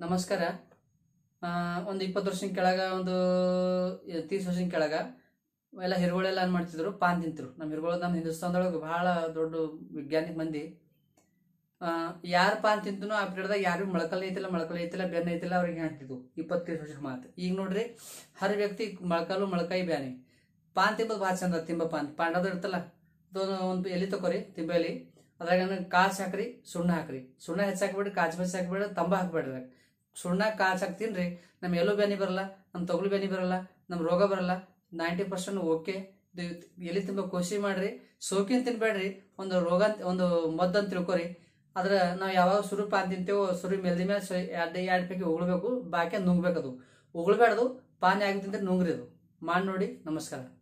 ನಮಸ್ಕಾರ ಆ, ಒಂದು ಇಪ್ಪತ್ತು ವರ್ಷದ ಕೆಳಗ ಒಂದು ತೀಸ್ ವರ್ಷದ ಕೆಳಗ ಎಲ್ಲ ಹಿರುಗಳೆಲ್ಲ ಏನು ಮಾಡ್ತಿದ್ರು ಪಾನ್ ತಿಂತಿರು ನಮ್ಮ ಹಿರುಗಳು ನಮ್ಮ ಹಿಂದೂಸ್ತಾನದೊಳಗೆ ಬಹಳ ದೊಡ್ಡ ವೈಜ್ಞಾನಿಕ ಮಂದಿ ಯಾರು ಪಾನ್ ತಿಂತನೋ ಆ ಪೀರಿಯಡ್ದಾಗ ಯಾರು ಮೊಳಕಲ್ ಐತಿಲ್ಲ ಮೊಳಕಲ್ ಐತಿಲ್ಲ ಬೆನ್ನ ಐತಿಲ್ಲ ಅವ್ರಿಗೆ ಹೇಳ್ತಿದ್ವು ಇಪ್ಪತ್ತೈದು ವರ್ಷದ ಮಾತು ಈಗ ನೋಡ್ರಿ ಹರ್ ವ್ಯಕ್ತಿ ಮೊಳಕಲ್ಲು ಮೊಳಕಾಯಿ ಬ್ಯಾನಿ ಪಾನ್ ತಿಂಬೋದು ಭಾಳ ಚಂದ ತಿಂಬ ಪಾನ್ ಪಾಂಡದ ಇರ್ತಲ್ಲ ಅದೊಂದು ಒಂದು ಎಲೆ ತಗೋರಿ ತಿಂಬ ಎಲೆ ಅದ್ರಾಗ ಕಾಚ್ ಹಾಕ್ರಿ ಸುಣ್ಣ ಹಾಕ್ರಿ ಸುಣ್ಣ ಹೆಚ್ಚು ಹಾಕ್ಬೇಡ್ರಿ ಕಾಚ್ ಬೆಚ್ಚ ಹಾಕ್ಬೇಡ್ರಿ ತಂಬ ಹಾಕ್ಬೇಡ್ರಿ ಅದ್ರಾಗ. ಸುಣ್ಣ ಕಾಚ್ ಹಾಕಿ ತಿನ್ರಿ ನಮ್ಮ ಎಲ್ಲೂ ಬ್ಯಾನಿ ಬರಲ್ಲ ನಮ್ಮ ತೊಗಲು ಬ್ಯಾನಿ ಬರಲ್ಲ ನಮ್ಮ ರೋಗ ಬರಲ್ಲ ನೈಂಟಿ ಪರ್ಸೆಂಟ್ ಓಕೆ ಎಲ್ಲಿ ತುಂಬ ಕೋಶಿ ಮಾಡ್ರಿ ಸೋಕಿನ ತಿನ್ಬೇಡ್ರಿ ಒಂದು ರೋಗ ಅಂತ- ಒಂದು ಮದ್ದು ಅಂತ ತಿಳ್ಕೊರಿ ಆದ್ರೆ ನಾವು ಯಾವಾಗ ಸುರು ಪಾನ್ ತಿಂತೇವೋ ಸುರು ಮೆಲ್ದಿ ಮೇಲೆ ಸೊ ಎರಡು ಎರಡು ಪೈಕಿ ಉಗುಳ್ಬೇಕು ಬಾಕಿ ನುಂಗ್ಬೇಕದು ಉಗುಳ್ಬೇಡ್ದು ಪಾನ್ ಯಾಕೆ ತಿಂದ್ರೆ ನುಂಗ್ರಿ ಅದು ಮಾಡಿ ನೋಡಿ ನಮಸ್ಕಾರ